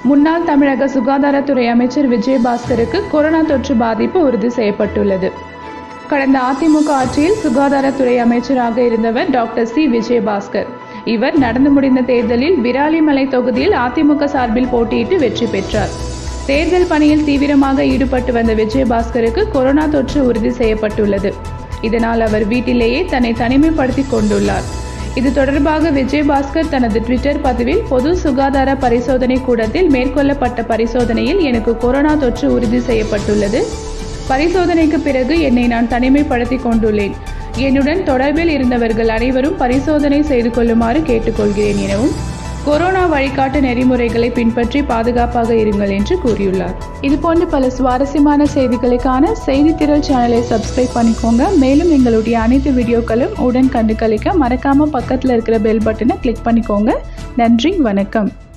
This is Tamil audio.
முன்னாள் தமிழக சுகாதாரத்துறை அமைச்சர் விஜயபாஸ்கருக்கு கொரோனா தொற்று பாதிப்பு உறுதி செய்யப்பட்டுள்ளது கடந்த அதிமுக ஆட்சியில் சுகாதாரத்துறை அமைச்சராக இருந்தவர் டாக்டர் சி விஜயபாஸ்கர் இவர் நடந்து முடிந்த தேர்தலில் விராலிமலை தொகுதியில் அதிமுக சார்பில் போட்டியிட்டு வெற்றி பெற்றார் தேர்தல் பணியில் தீவிரமாக ஈடுபட்டு வந்த விஜயபாஸ்கருக்கு கொரோனா தொற்று உறுதி செய்யப்பட்டுள்ளது இதனால் அவர் வீட்டிலேயே தன்னை தனிமைப்படுத்திக் கொண்டுள்ளார் இது தொடர்பாக விஜயபாஸ்கர் தனது ட்விட்டர் பதிவில் பொது சுகாதார பரிசோதனை கூடத்தில் மேற்கொள்ளப்பட்ட பரிசோதனையில் எனக்கு கொரோனா தொற்று உறுதி செய்யப்பட்டுள்ளது பரிசோதனைக்கு பிறகு என்னை நான் தனிமைப்படுத்திக் கொண்டுள்ளேன் என்னுடன் தொடர்பில் இருந்தவர்கள் அனைவரும் பரிசோதனை செய்து கொள்ளுமாறு கேட்டுக்கொள்கிறேன் எனவும் கொரோனா வழிகாட்டு நெறிமுறைகளை பின்பற்றி பாதுகாப்பாக இருங்கள் என்று கூறியுள்ளார் இதுபோன்ற பல சுவாரஸ்யமான செய்திகளுக்கான செய்தி திரள் சேனலை சப்ஸ்கிரைப் பண்ணிக்கோங்க மேலும் எங்களுடைய அனைத்து வீடியோக்களும் உடன் கண்டு கழிக்க மறக்காம பக்கத்தில் இருக்கிற பெல் பட்டனை கிளிக் பண்ணிக்கோங்க நன்றி வணக்கம்